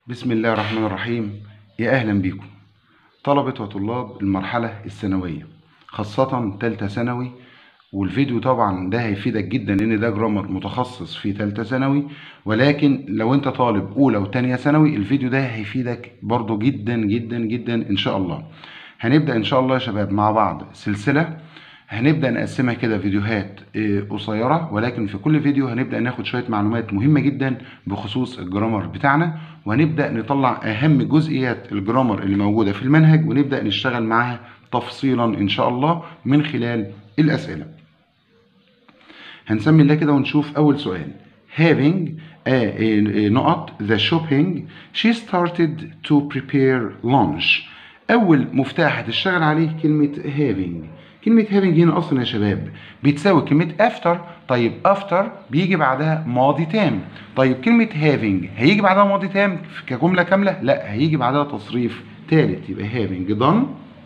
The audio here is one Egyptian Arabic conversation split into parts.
بسم الله الرحمن الرحيم يا أهلا بكم طلبة وطلاب المرحلة الثانوية خاصة تالتة ثانوي والفيديو طبعا ده هيفيدك جدا لأن ده جرامر متخصص في تالتة ثانوي ولكن لو أنت طالب أولى وتانية ثانوي الفيديو ده هيفيدك برضو جدا جدا جدا إن شاء الله هنبدأ إن شاء الله يا شباب مع بعض سلسلة هنبدأ نقسمها كده فيديوهات آه، قصيرة ولكن في كل فيديو هنبدأ ناخد شوية معلومات مهمة جدا بخصوص الجرامر بتاعنا وهنبدأ نطلع أهم جزئيات الجرامر اللي موجودة في المنهج ونبدأ نشتغل معاها تفصيلا إن شاء الله من خلال الأسئلة هنسمي الله كده ونشوف أول سؤال having a, a, a نقط the shopping she started to prepare lunch أول مفتاح هتشتغل عليه كلمة having كلمة having هنا أصلا يا شباب بتساوي كلمة after طيب after بيجي بعدها ماضي تام طيب كلمة having هيجي بعدها ماضي تام كجملة كاملة لا هيجي بعدها تصريف ثالث يبقى having done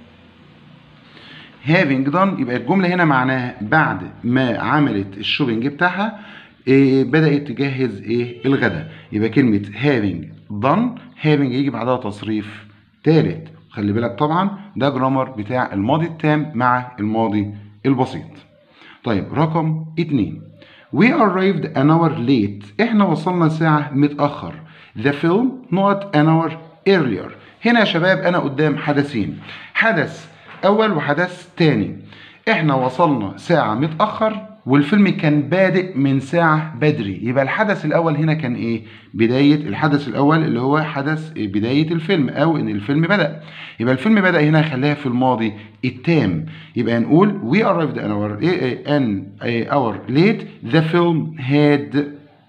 having done يبقى الجملة هنا معناها بعد ما عملت الشوبينج بتاعها إيه بدأت تجهز ايه الغداء يبقى كلمة having done having يجي بعدها تصريف ثالث خلي بالك طبعا ده جرامر بتاع الماضي التام مع الماضي البسيط طيب رقم اتنين We arrived an hour late احنا وصلنا ساعة متأخر The film not an hour earlier هنا يا شباب انا قدام حدثين حدث اول وحدث تاني احنا وصلنا ساعة متأخر والفيلم كان بادئ من ساعة بدري يبقى الحدث الأول هنا كان إيه؟ بداية الحدث الأول اللي هو حدث بداية الفيلم أو إن الفيلم بدأ يبقى الفيلم بدأ هنا خليها في الماضي التام يبقى نقول we arrived an hour, an hour late the film had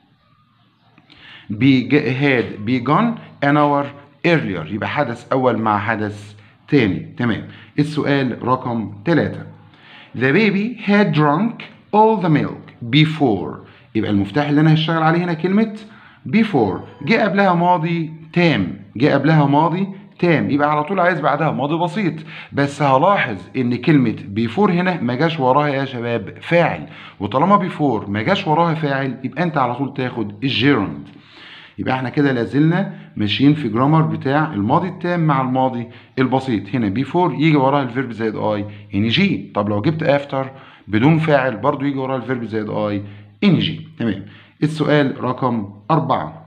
beg- had begun an hour earlier يبقى حدث أول مع حدث تاني تمام السؤال رقم ثلاثة The baby had drunk all the milk before يبقى المفتاح اللي انا هشتغل عليه هنا كلمة before جه قبلها ماضي تام جه قبلها ماضي تام يبقى على طول عايز بعدها ماضي بسيط بس هلاحظ ان كلمة before هنا ما جاش وراها يا شباب فاعل وطالما before ما جاش وراها فاعل يبقى انت على طول تاخد الجيرند يبقى احنا كده لازلنا ماشيين في جرامر بتاع الماضي التام مع الماضي البسيط هنا بيفور يجي وراها الفيرب زائد اي ان جي طب لو جبت افتر بدون فاعل برضو يجي وراها الفيرب زائد اي ان جي تمام السؤال رقم أربعة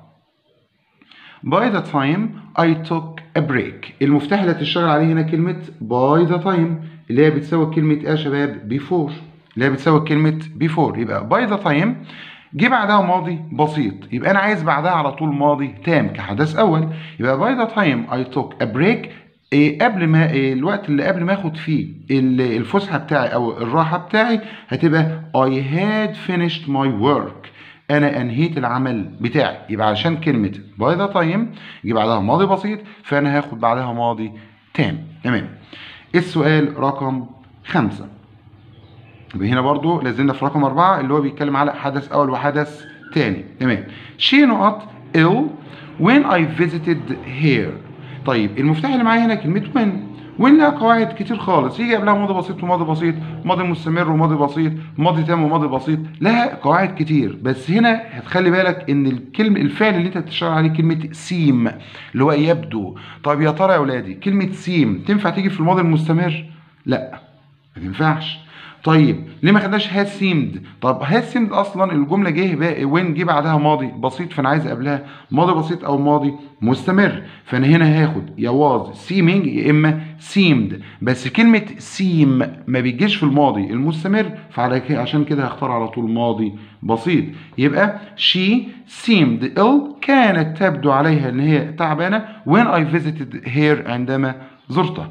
By the time I took a break المفتاح اللي هتشتغل عليه هنا كلمة by the time اللي هي بتساوي كلمة ايه يا شباب before اللي هي بتساوي كلمة before يبقى by the time جه بعدها ماضي بسيط يبقى انا عايز بعدها على طول ماضي تام كحدث اول يبقى by the time I took a break إيه قبل ما إيه الوقت اللي قبل ما اخد فيه ال- الفسحه بتاعي او الراحه بتاعي هتبقى I had finished my work انا انهيت العمل بتاعي يبقى عشان كلمه by the time يجي بعدها ماضي بسيط فانا هاخد بعدها ماضي تام تمام السؤال رقم خمسة يبقى هنا برضو لازلنا في رقم أربعة اللي هو بيتكلم على حدث أول وحدث تاني تمام she نقط ill when I visited here طيب المفتاح اللي معايا هنا كلمة when when لها قواعد كتير خالص يجي قبلها ماضي بسيط وماضي بسيط ماضي مستمر وماضي بسيط ماضي تام وماضي بسيط لها قواعد كتير بس هنا هتخلي بالك ان الكلمة الفعل اللي انت بتشتغل عليه كلمة سيم اللي هو يبدو طيب يا ترى يا ولادي كلمة سيم تنفع تيجي في الماضي المستمر لا ما تنفعش طيب ليه ما خدناش هاد سيمد طب هاد سيمد اصلا الجمله جه بقى وين جه بعدها ماضي بسيط فانا عايز قبلها ماضي بسيط او ماضي مستمر فانا هنا هاخد يا واز سيمينج يا اما سيمد بس كلمه سيم ما بيجيش في الماضي المستمر فعلى كده عشان كده هختار على طول ماضي بسيط يبقى she seemed ill كانت تبدو عليها ان هي تعبانه when I visited here عندما زرتها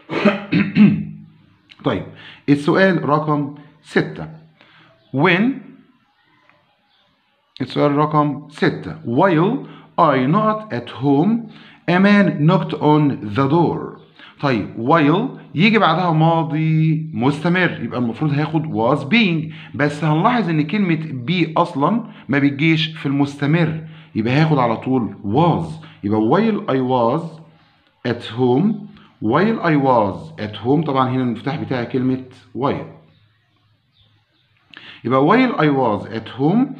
طيب السؤال رقم ستة when السؤال رقم ستة while I not at home a man knocked on the door طيب while يجي بعدها ماضي مستمر يبقى المفروض هاخد was being بس هنلاحظ ان كلمة be اصلا ما بتجيش في المستمر يبقى هاخد على طول was يبقى while I was at home while I was at home طبعا هنا المفتاح بتاعي كلمة while يبقى while I was at home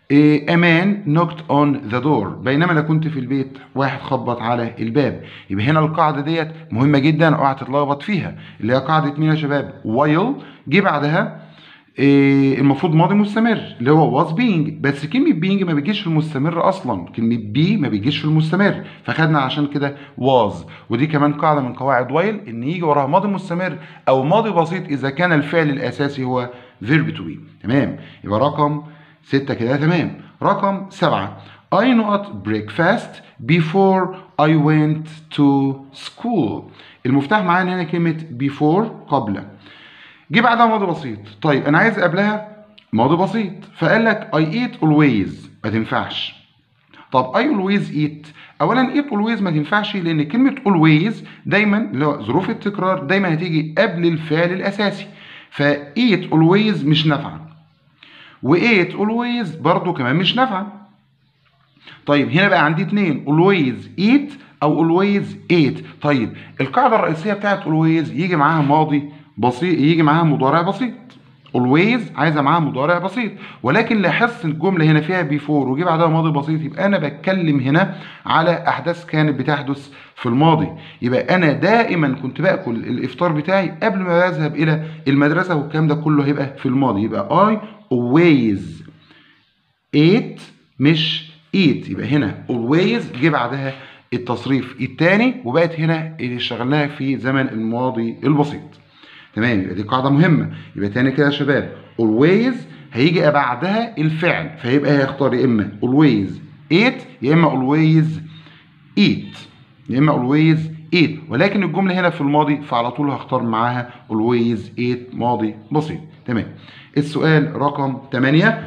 إيه، امان knocked on the door بينما انا كنت في البيت واحد خبط على الباب يبقى هنا القاعده ديت مهمه جدا اوعى تتلخبط فيها اللي هي قاعده مين يا شباب while جه بعدها إيه المفروض ماضي مستمر اللي هو was being بس كلمة being ما بيجيش في المستمر أصلا كلمة be ما بيجيش في المستمر فخدنا عشان كده was ودي كمان قاعدة من قواعد وايل إن يجي وراها ماضي مستمر أو ماضي بسيط إذا كان الفعل الأساسي هو verb to be تمام يبقى رقم ستة كده تمام رقم سبعة I not breakfast before I went to school المفتاح معانا هنا كلمة before قبل جه بعدها ماضي بسيط طيب انا عايز قبلها ماضي بسيط فقال لك I eat always ما تنفعش طب I always eat اولا eat always ما تنفعش لان كلمة always دايما اللي هو ظروف التكرار دايما هتيجي قبل الفعل الاساسي ف eat always مش نافعة و eat always برضو كمان مش نافعة طيب هنا بقى عندي اتنين always eat او always ate طيب القاعدة الرئيسية بتاعت always يجي معاها ماضي بسيط يجي معاها مضارع بسيط always عايزه معاها مضارع بسيط ولكن لاحظت الجمله هنا فيها بيفور وجي بعدها ماضي بسيط يبقى انا بتكلم هنا على احداث كانت بتحدث في الماضي يبقى انا دائما كنت باكل الافطار بتاعي قبل ما اذهب الى المدرسه والكلام ده كله هيبقى في الماضي يبقى I always ate مش eat يبقى هنا always جه بعدها التصريف الثاني وبقت هنا اللي اشتغلناها في زمن الماضي البسيط تمام يبقى دي قاعدة مهمة يبقى تاني كده يا شباب always هيجي بعدها الفعل فيبقى هيختار يا إما always eat يا إما always eat يا إما always eat ولكن الجملة هنا في الماضي فعلى طول هختار معاها always eat ماضي بسيط تمام السؤال رقم 8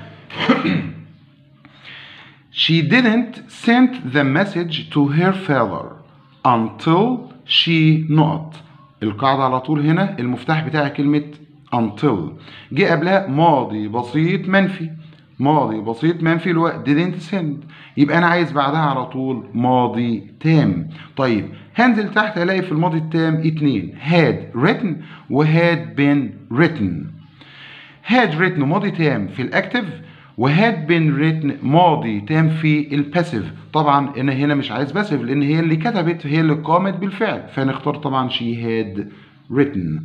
She didn't send the message to her father until she not القاعدة على طول هنا المفتاح بتاع كلمة until جه قبلها ماضي بسيط منفي ماضي بسيط منفي اللي هو didn't send يبقى أنا عايز بعدها على طول ماضي تام طيب هنزل تحت ألاقي في الماضي التام اتنين had written و had been written had written ماضي تام في الأكتف وهاد بين written ماضي تام في الباسيف طبعا انا هنا مش عايز باسيف لان هي اللي كتبت هي اللي قامت بالفعل فنختار طبعا she had written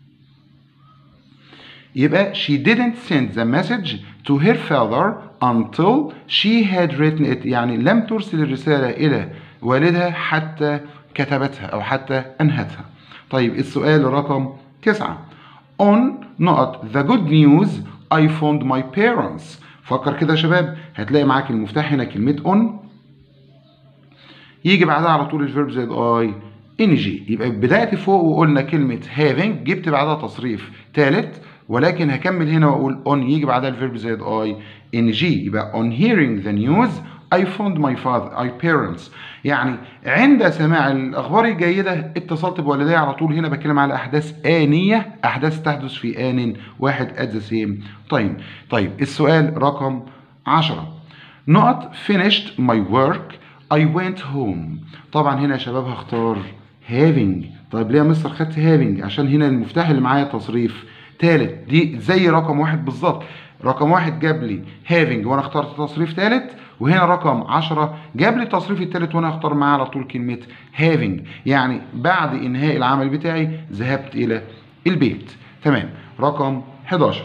يبقى she didn't send the message to her father until she had written it يعني لم ترسل الرسالة إلى والدها حتى كتبتها أو حتى أنهتها طيب السؤال رقم تسعة on not the good news I found my parents فكر كده يا شباب هتلاقي معاك المفتاح هنا كلمة on يجي بعدها على طول الفيرب زائد اي ان جي يبقى بدأت فوق وقلنا كلمة having جبت بعدها تصريف ثالث ولكن هكمل هنا واقول on يجي بعدها الفيرب زائد اي ان جي يبقى on hearing the news I found my father I parents يعني عند سماع الأخبار الجيدة اتصلت بوالدي على طول هنا بتكلم على أحداث آنية أحداث تحدث في آن واحد at the same time طيب السؤال رقم 10 not finished my work I went home طبعا هنا يا شباب هختار having طيب ليه يا مستر خدت having عشان هنا المفتاح اللي معايا تصريف تالت دي زي رقم واحد بالظبط رقم واحد جاب لي having وانا اخترت تصريف تالت وهنا رقم 10 جاب لي التصريف التالت وانا اختار معاه على طول كلمة having يعني بعد انهاء العمل بتاعي ذهبت الى البيت تمام رقم 11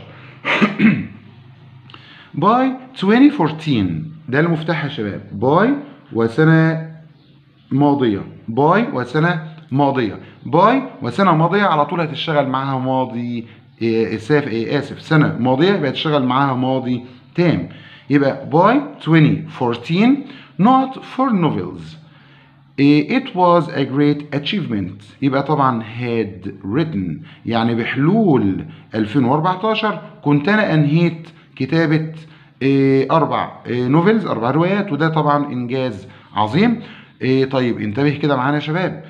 باي 2014 ده المفتاح يا شباب باي وسنة ماضية باي وسنة ماضية باي وسنة ماضية على طول هتشتغل معاها ماضي اسف اسف سنة ماضية يبقى هتشتغل معاها ماضي تام يبقى by 2014 not for novels it was a great achievement يبقى طبعا had written يعني بحلول 2014 كنت انا انهيت كتابة اربع نوفلز اربع روايات وده طبعا انجاز عظيم طيب انتبه كده معانا يا شباب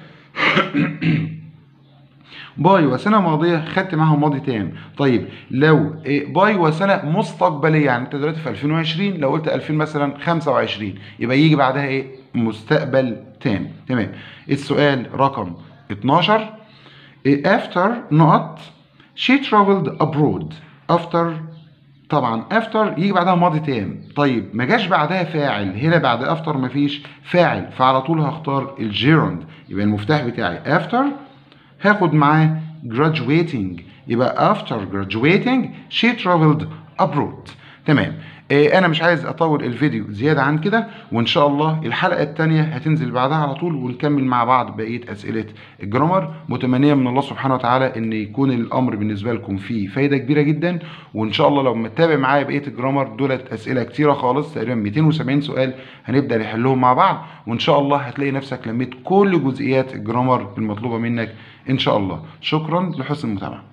باي وسنه ماضيه خدت معاها ماضي تام طيب لو باي وسنه مستقبليه يعني انت دلوقتي في 2020 لو قلت 2000 مثلا 25 يبقى يجي بعدها ايه مستقبل تام تمام السؤال رقم 12 after not she traveled abroad after طبعا افتر يجي بعدها ماضي تام طيب ما جاش بعدها فاعل هنا بعد افتر مفيش فاعل فعلى طول هختار الجيروند يبقى المفتاح بتاعي افتر هاخد معاه graduating يبقى after graduating she traveled abroad تمام آه، انا مش عايز اطول الفيديو زياده عن كده وان شاء الله الحلقه الثانيه هتنزل بعدها على طول ونكمل مع بعض بقيه اسئله الجرامر متمنيه من الله سبحانه وتعالى ان يكون الامر بالنسبه لكم فيه فايده كبيره جدا وان شاء الله لو متابع معايا بقيه الجرامر دولت اسئله كتيره خالص تقريبا 270 سؤال هنبدا نحلهم مع بعض وان شاء الله هتلاقي نفسك لميت كل جزئيات الجرامر المطلوبه منك ان شاء الله شكرا لحسن المتابعه